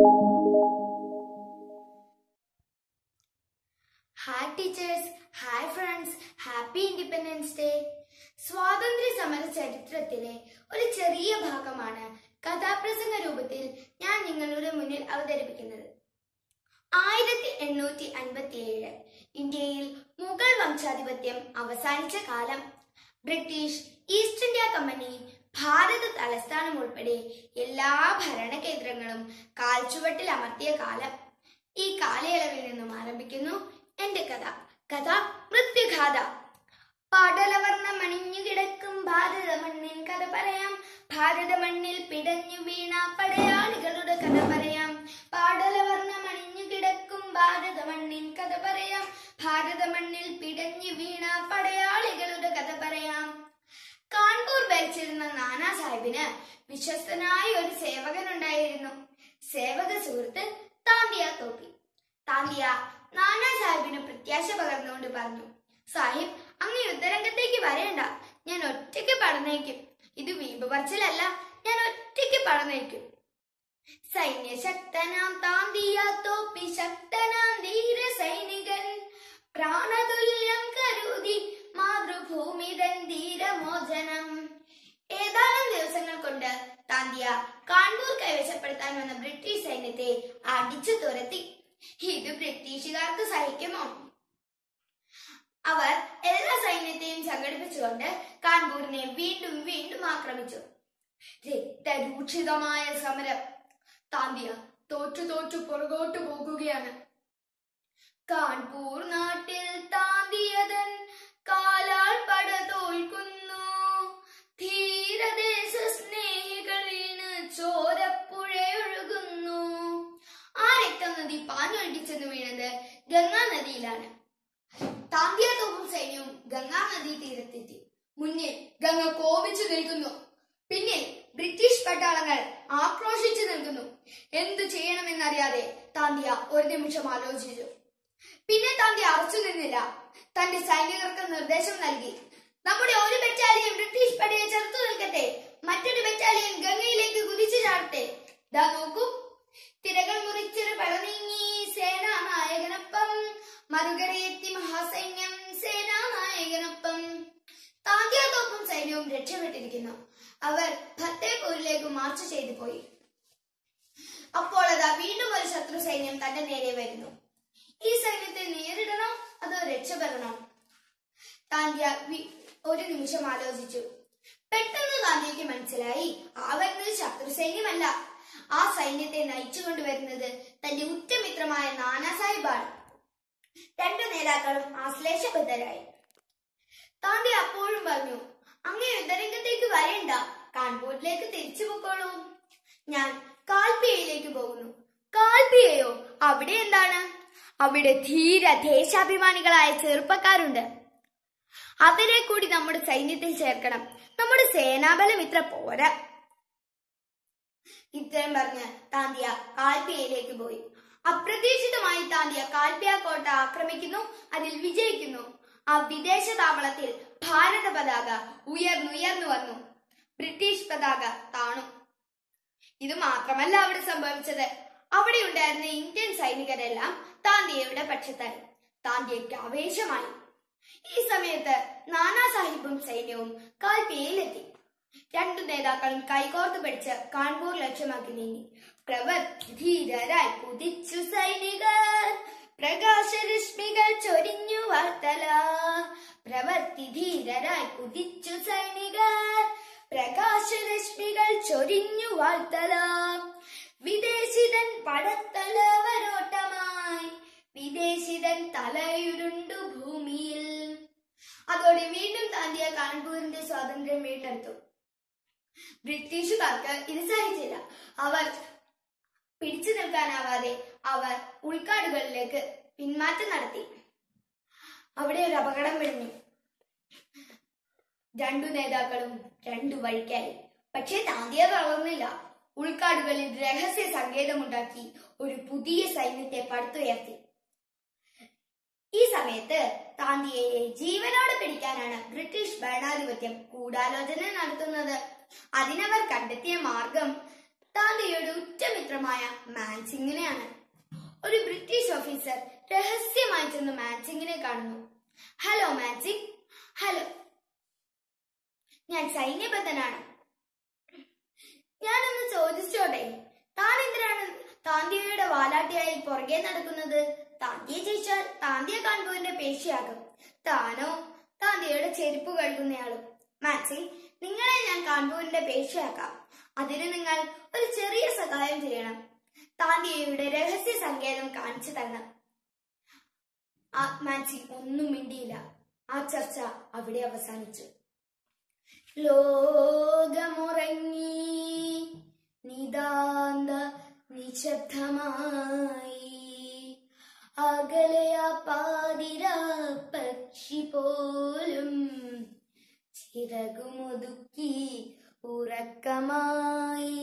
hi teachers hi friends happy independence day സ്വാതന്ത്ര്യ സമര ചരിത്രത്തിലെ ഒരു ചെറിയ ഭാഗമാണ് കഥാപ്രസംഗ രൂപത്തിൽ ഞാൻ നിങ്ങളുടെ മുന്നിൽ അവതരിപ്പിക്കുന്നത് ആയിരത്തി എണ്ണൂറ്റി അൻപത്തി ഏഴ് ഇന്ത്യയിൽ മുഗൾ വംശാധിപത്യം അവസാനിച്ച കാലം ബ്രിട്ടീഷ് ഈസ്റ്റ് ഇന്ത്യ കമ്പനി ഭാരത തലസ്ഥാനം ഉൾപ്പെടെ എല്ലാ ഭരണ കേന്ദ്രങ്ങളും കാൽച്ചുവട്ടിൽ അമർത്തിയ കാലം ഈ കാലയളവിൽ നിന്നും ആരംഭിക്കുന്നു എന്റെ കഥ കഥ മൃത്യുഗാഥ പാടലവർണ്ണം അണിഞ്ഞു കിടക്കും ഭാരത മണ്ണിൻ കഥ പറയാം ഭാരത മണ്ണിൽ പിടഞ്ഞു വീണ പടയാളികളുടെ കഥ പറയാം പാടലവർണ്ണം അണിഞ്ഞു കിടക്കും ഭാരത മണ്ണിൻ കഥ പറയാം ഭാരത മണ്ണിൽ പിടഞ്ഞു വീണ പടയാളികളുടെ കഥ പറയാം കാൺപൂർ ഭരിച്ചിരുന്ന നാനാ സാഹിബിന് വിശ്വസ്തനായ ഒരു സേവകനുണ്ടായിരുന്നു സേവക സുഹൃത്ത് താന്തിയ തോപ്പി താന്തിയ നാനാ സാഹിബിന് പ്രത്യാശ പകർന്നുകൊണ്ട് പറഞ്ഞു സാഹിബ് അങ്ങ് യുദ്ധരംഗത്തേക്ക് വരേണ്ട ഞാൻ ഒറ്റയ്ക്ക് പറഞ്ഞേക്കും ഇത് വീമ്പ് പറച്ചിലല്ല ഞാൻ ഒറ്റയ്ക്ക് പറഞ്ഞേക്കും സൈന്യശക്തനാം താന്തിയ തോപ്പി ശക്തനാം ധീര സൈനികൻ പ്രാണതുല്യം കരുതി മാതൃഭൂമി തൻ ധീരമോചനം ഏതാനും ദിവസങ്ങൾ കൊണ്ട് താന്തിയ കാൺപൂർ കൈവശപ്പെടുത്താൻ വന്ന ബ്രിട്ടീഷ് സൈന്യത്തെ അടിച്ചു തുരത്തി ഇത് ബ്രിട്ടീഷുകാർക്ക് സഹിക്കുമോ അവർ എല്ലാ സൈന്യത്തെയും സംഘടിപ്പിച്ചുകൊണ്ട് കാൺപൂരിനെ വീണ്ടും വീണ്ടും ആക്രമിച്ചു രക്തരൂക്ഷിതമായ സമരം താന്തിയ തോറ്റു തോറ്റു പുറകോട്ട് പോകുകയാണ് കാൺപൂർ നാട്ടിൽ താന്തിയതൻ കാലാൽ പട തോൽക്കുന്നു ധീരദേശ സ്നേഹികളിന് ചോരപ്പുഴ ഒഴുകുന്നു ആ രക്തനദി പാഞ്ഞൊഴുകിച്ചെന്ന് വീണത് ഗംഗാ നദിയിലാണ് താന്തിയ തോപ്പും സൈന്യവും ഗംഗാ നദീ തീരത്തെത്തി മുന്നിൽ ഗംഗ കോപിച്ചു നിൽക്കുന്നു പിന്നിൽ ബ്രിട്ടീഷ് പട്ടാളങ്ങൾ ആക്രോശിച്ചു നിൽക്കുന്നു എന്തു ചെയ്യണമെന്നറിയാതെ താന്തിയ ഒരു നിമിഷം ആലോചിച്ചു പിന്നെ താന്തിയ അറച്ചു നിന്നില്ല തന്റെ സൈനികർക്ക് നിർദ്ദേശം നൽകി നമ്മുടെ ഒരു ബറ്റാലിയൻ ബ്രിട്ടീഷ് പടയെ ചെറുത്തു നിൽക്കട്ടെ മറ്റൊരു ബറ്റാലിയൻ ഗംഗയിലേക്ക് കുതിച്ചു ചാടട്ടെ ദാ നോക്കൂ തിരകൾ മുറിച്ചൊരു പട നീങ്ങി സേനാനായകനൊപ്പം മറുകരയെത്തി മഹാസൈന്യം സേനാനായകനൊപ്പം താന്തിയാത്തോപ്പും സൈന്യവും രക്ഷപ്പെട്ടിരിക്കുന്നു അവർ ഫത്തേപൂരിലേക്ക് മാർച്ച് ചെയ്തു പോയി അപ്പോൾ അതാ വീണ്ടും ഒരു ശത്രു സൈന്യം തന്റെ നേരെ വരുന്നു ഈ സൈന്യത്തെ നേരിടണോ അതോ രക്ഷപ്പെടണോ താന്തിയ വി- ഒരു നിമിഷം ആലോചിച്ചു പെട്ടെന്ന് താന്തിയക്ക് മനസ്സിലായി ആ വരുന്നത് ശത്രു സൈന്യമല്ല ആ സൈന്യത്തെ നയിച്ചുകൊണ്ട് വരുന്നത് തന്റെ ഉറ്റമിത്രമായ നാനാ സാഹിബാണ് രണ്ടു നേതാക്കളും ആശ്ലേഷബദ്ധരായി താന്തി അപ്പോഴും പറഞ്ഞു അങ്ങ് യുദ്ധരംഗത്തേക്ക് വരേണ്ട കാൺപൂരിലേക്ക് തിരിച്ചു പൊക്കോളൂ ഞാൻ കാൽപ്പിയയിലേക്ക് പോകുന്നു കാൽപ്പിയയോ അവിടെ എന്താണ് അവിടെ ധീര ദേശാഭിമാനികളായ ചെറുപ്പക്കാരുണ്ട് അവരെ കൂടി നമ്മുടെ സൈന്യത്തിൽ ചേർക്കണം നമ്മുടെ സേനാബലം ഇത്ര പോരാ ഇത്രയും പറഞ്ഞ് താന്തിയ കാൽപ്പിയയിലേക്ക് പോയി അപ്രതീക്ഷിതമായി താന്തിയ കാൽപ്പിയ കോട്ട ആക്രമിക്കുന്നു അതിൽ വിജയിക്കുന്നു ആ വിദേശ താവളത്തിൽ ഭാരത പതാക ഉയർന്നുയർന്നു വന്നു ബ്രിട്ടീഷ് പതാക താണു ഇത് മാത്രമല്ല അവിടെ സംഭവിച്ചത് അവിടെ ഉണ്ടായിരുന്ന ഇന്ത്യൻ സൈനികരെല്ലാം താന്തിയയുടെ പക്ഷത്തായി താന്തിയയ്ക്ക് ആവേശമായി ഈ സമയത്ത് നാനാ സാഹിബും സൈന്യവും കാൽപ്പിയയിലെത്തി രണ്ടു നേതാക്കളും കൈകോർത്ത് പിടിച്ച് കാൺപൂർ ലക്ഷ്യമാക്കി നീങ്ങി പ്രവർത്തി ധീരരായി കുതിച്ചു സൈനികർ പ്രകാശരശ്മികൾ ചൊരിഞ്ഞു വാർത്തല പ്രവർത്തി ധീരരായി കുതിച്ചു സൈനികർ പ്രകാശരശ്മികൾ ചൊരിഞ്ഞു വാർത്തല വിദേശിതൻ പടത്തലവരോട്ടമായി വിദേശിതൻ തലയുരുണ്ടു ഭൂമിയിൽ അതോടെ വീണ്ടും താന്തിയ കാൺപൂരിന്റെ സ്വാതന്ത്ര്യം വീണ്ടെടുത്തു ബ്രിട്ടീഷുകാർക്ക് ഇത് സഹിച്ചില്ല അവർ പിടിച്ചു നിൽക്കാനാവാതെ അവർ ഉൾക്കാടുകളിലേക്ക് പിന്മാറ്റം നടത്തി അവിടെ ഒരു അപകടം പിടിഞ്ഞു രണ്ടു നേതാക്കളും രണ്ടു വഴിക്കായി പക്ഷേ താന്തിയ തളർന്നില്ല ഉൾക്കാടുകളിൽ രഹസ്യ സങ്കേതമുണ്ടാക്കി ഒരു പുതിയ സൈന്യത്തെ പടുത്തുയർത്തി ഈ സമയത്ത് താന്തിയയെ ജീവനോടെ പിടിക്കാനാണ് ബ്രിട്ടീഷ് ഭരണാധിപത്യം ഗൂഢാലോചന നടത്തുന്നത് അതിനവർ കണ്ടെത്തിയ മാർഗം താന്തയുടെ ഉറ്റമിത്രമായ മാൻസിങ്ങിനെയാണ് ഒരു ബ്രിട്ടീഷ് ഓഫീസർ രഹസ്യമായി ചെന്ന് മാൻസിങ്ങിനെ കാണുന്നു ഹലോ മാൻസിങ് ഹലോ ഞാൻ സൈന്യബദ്ധനാണ് ഞാനൊന്ന് ചോദിച്ചോട്ടെ താൻ എന്തിനാണ് താന്തിയയുടെ വാലാട്ടിയായി പുറകെ നടക്കുന്നത് താന്തിയെ ജയിച്ചാൽ താന്തിയെ കാൺപൂരിന്റെ പേശിയാകും താനോ താന്തിയുടെ ചെരുപ്പ് കഴുകുന്നയാളും മാക്സി നിങ്ങളെ ഞാൻ കാൺപൂരിന്റെ പേശിയാക്കാം അതിന് നിങ്ങൾ ഒരു ചെറിയ സഹായം ചെയ്യണം താന്തിയയുടെ രഹസ്യ സങ്കേതം കാണിച്ചു തരണം ആ മാച്ചി ഒന്നും മിണ്ടിയില്ല ആ ചർച്ച അവിടെ അവസാനിച്ചു ലോകമുറങ്ങി നിതാന്ത നിശബ്ദമായി അകലയ പാതിര പക്ഷി പോലും ചിറകുമൊതുക്കി ഉറക്കമായി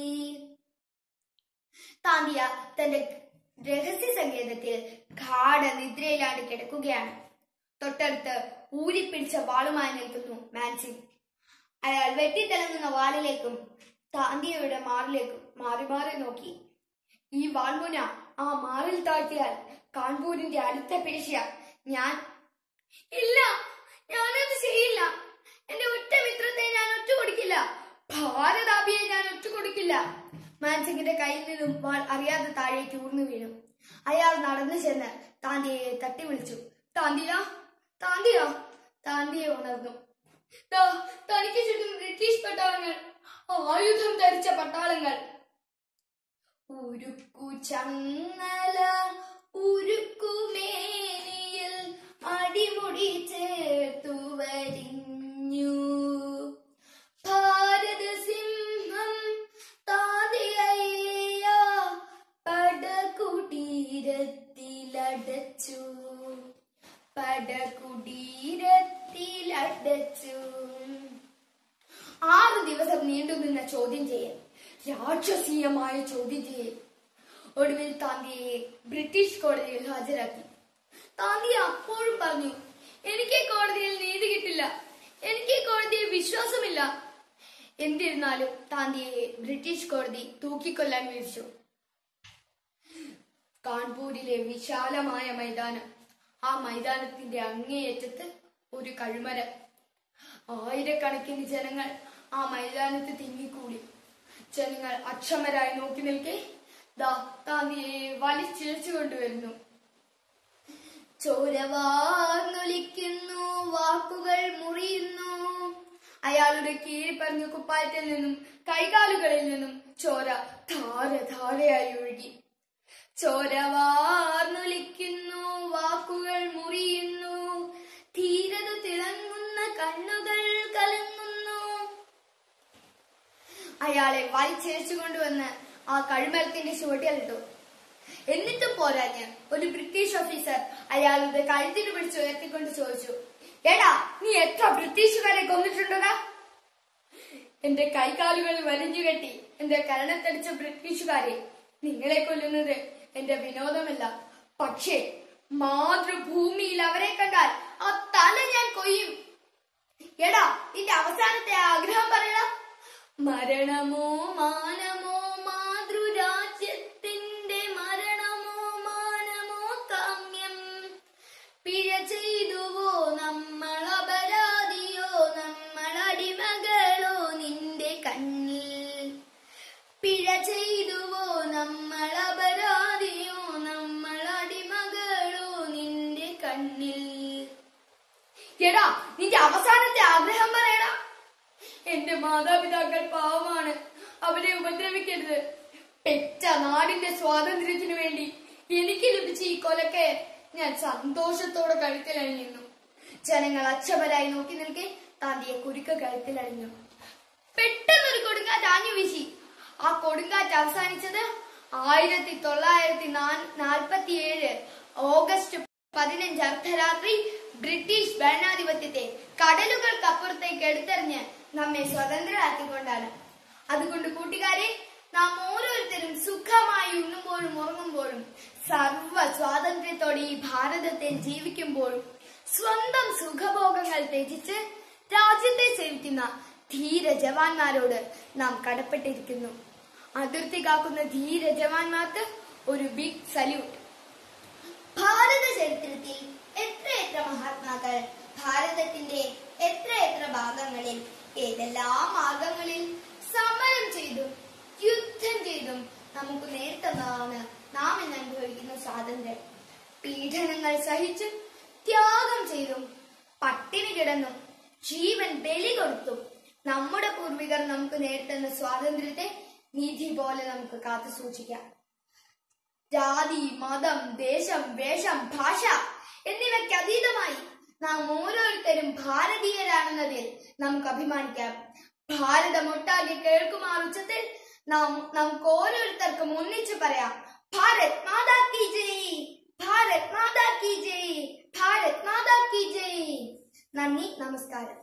താന്തിയ തന്റെ രഹസ്യ സങ്കേതത്തിൽ ഗാഠ നിദ്രയിലാണ് കിടക്കുകയാണ് തൊട്ടടുത്ത് ഊരിപ്പിടിച്ച വാളുമായി നിൽക്കുന്നു മാൻസിംഗ് അയാൾ വെട്ടിത്തിളങ്ങുന്ന വാളിലേക്കും താന്തിയയുടെ മാറിലേക്കും മാറി മാറി നോക്കി ഈ വാൾമുന ആ മാറിൽ താഴ്ത്തിയാൽ കാൺപൂരിന്റെ അടുത്ത പേശിയ ഞാൻ ഇല്ല ഞാനത് ചെയ്യില്ല എന്റെ ഒറ്റ മിത്രത്തെ ഞാൻ ഒറ്റ കൊടുക്കില്ല ഭാരതാപിയെ ഞാൻ ഒറ്റ കൊടുക്കില്ല മാൻസിംഗിന്റെ കയ്യിൽ നിന്നും വാൾ അറിയാതെ താഴേക്ക് ഊർന്നു വീണു അയാൾ നടന്നു ചെന്ന് താന്തിയെ തട്ടി വിളിച്ചു താന്തിയ താന്തിയ താന്തിയെ ഉണർന്നു ദാ, തനിക്ക് ചുറ്റും ബ്രിട്ടീഷ് പട്ടാളങ്ങൾ ആയുധം ധരിച്ച പട്ടാളങ്ങൾ ഉരുക്കു ചങ്ങല ഉരുക്കുമേനിയിൽ അടിമുടി ചേർത്തു വരിഞ്ഞു ഭാരത സിംഹം താതിയ പടകുടീരത്തിലടച്ചു പടകുടീരത്തിലടച്ചു ആറ് ദിവസം നീണ്ടുനിന്ന ചോദ്യം ചെയ്യൽ രാക്ഷസീയമായ ചോദ്യം ചെയ്യൽ ഒടുവിൽ താന്തിയെ ബ്രിട്ടീഷ് കോടതിയിൽ ഹാജരാക്കി താന്തി അപ്പോഴും പറഞ്ഞു എനിക്ക് ഈ കോടതിയിൽ നീതി കിട്ടില്ല എനിക്ക് ഈ കോടതിയിൽ വിശ്വാസമില്ല എന്നിരുന്നാലും താന്തിയെ ബ്രിട്ടീഷ് കോടതി തൂക്കിക്കൊല്ലാൻ വിധിച്ചു കാൺപൂരിലെ വിശാലമായ മൈതാനം ആ മൈതാനത്തിന്റെ അങ്ങേയറ്റത്ത് ഒരു കഴുമരം ആയിരക്കണക്കിന് ജനങ്ങൾ ആ മൈതാനത്ത് തിങ്ങിക്കൂടി ജനങ്ങൾ അക്ഷമരായി നോക്കി നിൽക്കെ ദാ താന്തിയെ വലിച്ചിഴച്ചു കൊണ്ടുവരുന്നു ചോരവാർന്നൊലിക്കുന്നു വാക്കുകൾ മുറിയുന്നു അയാളുടെ കീഴ് പറഞ്ഞ കുപ്പായത്തിൽ നിന്നും കൈകാലുകളിൽ നിന്നും ചോര ധാര ധാരയായി ഒഴുകി ചോരവാർന്നൊലിക്കുന്നു വാക്കുകൾ മുറിയുന്നു ധീരത തിളങ്ങുന്ന കണ്ണുകൾ കലങ്ങുന്നു അയാളെ വലിച്ചേച്ചു കൊണ്ടുവന്ന് ആ കഴുമരത്തിന്റെ ചുവട്ടിലിട്ടു എന്നിട്ടും പോരാഞ്ഞ് ഒരു ബ്രിട്ടീഷ് ഓഫീസർ അയാളുടെ കഴുത്തിന് പിടിച്ച് ഉയർത്തിക്കൊണ്ട് ചോദിച്ചു എടാ നീ എത്ര ബ്രിട്ടീഷുകാരെ കൊന്നിട്ടുണ്ടോടാ എന്റെ കൈകാലുകൾ വലിഞ്ഞു കെട്ടി എന്റെ കരണത്തടിച്ച ബ്രിട്ടീഷുകാരെ നിങ്ങളെ കൊല്ലുന്നത് എന്റെ വിനോദമല്ല പക്ഷേ മാതൃഭൂമിയിൽ അവരെ കണ്ടാൽ ആ തല ഞാൻ കൊയ്യും എടാ നിന്റെ അവസാനത്തെ ആഗ്രഹം പറയടാ മരണമോ മാനമോ മാതൃരാജ്യത്തിന്റെ മരണമോ മാനമോ കാമ്യം പിഴ ചെയ്തുവോ നമ്മൾ അപരാധിയോ നമ്മൾ അടിമകളോ നിന്റെ കണ്ണിൽ പിഴ ചെയ്തുവോ നമ്മൾ അപരാധിയോ നമ്മൾ അടിമകളോ നിന്റെ കണ്ണിൽ എടാ നിന്റെ അവസാനത്തെ ആഗ്രഹം പറയടാ എന്റെ മാതാപിതാക്കൾ പാവമാണ് അവരെ ഉപദ്രവിക്കരുത് പെറ്റ നാടിന്റെ സ്വാതന്ത്ര്യത്തിനു വേണ്ടി എനിക്ക് ലഭിച്ച ഈ കൊലക്കെ ഞാൻ സന്തോഷത്തോടെ കഴുത്തിലണിയുന്നു ജനങ്ങൾ അക്ഷമരായി നോക്കി നിൽക്കെ താന്തിയെ കുരുക്ക കഴുത്തിലണിഞ്ഞു പെട്ടെന്നൊരു കൊടുങ്കാറ്റ് ആഞ്ഞു വീശി ആ കൊടുങ്കാറ്റ് അവസാനിച്ചത് ആയിരത്തി തൊള്ളായിരത്തി നാൽപ്പത്തി ഏഴ് ഓഗസ്റ്റ് പതിനഞ്ച് അർദ്ധരാത്രി ബ്രിട്ടീഷ് ഭരണാധിപത്യത്തെ കടലുകൾക്കപ്പുറത്തേക്ക് എടുത്തെറിഞ്ഞ് നമ്മെ സ്വതന്ത്രരാക്കിക്കൊണ്ടാണ് അതുകൊണ്ട് കൂട്ടുകാരെ നാം ഓരോരുത്തരും സുഖമായി ഉണ്ണുമ്പോഴും ഉറങ്ങുമ്പോഴും സർവ സ്വാതന്ത്ര്യത്തോടെ ഈ ഭാരതത്തിൽ ജീവിക്കുമ്പോഴും സ്വന്തം സുഖഭോഗങ്ങൾ ത്യജിച്ച് രാജ്യത്തെ സേവിക്കുന്ന ധീര ജവാന്മാരോട് നാം കടപ്പെട്ടിരിക്കുന്നു അതിർത്തി കാക്കുന്ന ധീര ജവാന്മാർക്ക് ഒരു ബിഗ് സല്യൂട്ട് ഭാരത ചരിത്രത്തിൽ എത്രയെത്ര മഹാത്മാക്കൾ ഭാരതത്തിന്റെ എത്രയെത്ര ഭാഗങ്ങളിൽ ഏതെല്ലാം മാർഗങ്ങളിൽ സമരം ചെയ്തും യുദ്ധം ചെയ്തും നമുക്ക് നേരിട്ടുന്നതാണ് നാം ഇന്ന് അനുഭവിക്കുന്ന സ്വാതന്ത്ര്യം പീഡനങ്ങൾ സഹിച്ചും ത്യാഗം ചെയ്തും പട്ടിണി കിടന്നും ജീവൻ ബലി കൊടുത്തും നമ്മുടെ പൂർവികർ നമുക്ക് നേരിട്ടുന്ന സ്വാതന്ത്ര്യത്തെ നിധി പോലെ നമുക്ക് കാത്തു സൂക്ഷിക്കാം ജാതി മതം ദേശം വേഷം ഭാഷ എന്നിവയ്ക്ക് അതീതമായി നാം ഓരോരുത്തരും ഭാരതീയരാണെന്നതിൽ നമുക്ക് അഭിമാനിക്കാം ഭാരതമൊട്ടാകെ കേൾക്കുമാർ ഉച്ചത്തിൽ നാം നമുക്ക് ഓരോരുത്തർക്കും ഒന്നിച്ചു പറയാം ഭാരത് മാതാ കി ജയ് ഭാരത് മാതാ കി ജയ് ഭാരത് മാതാ കി ജയ് നന്ദി നമസ്കാരം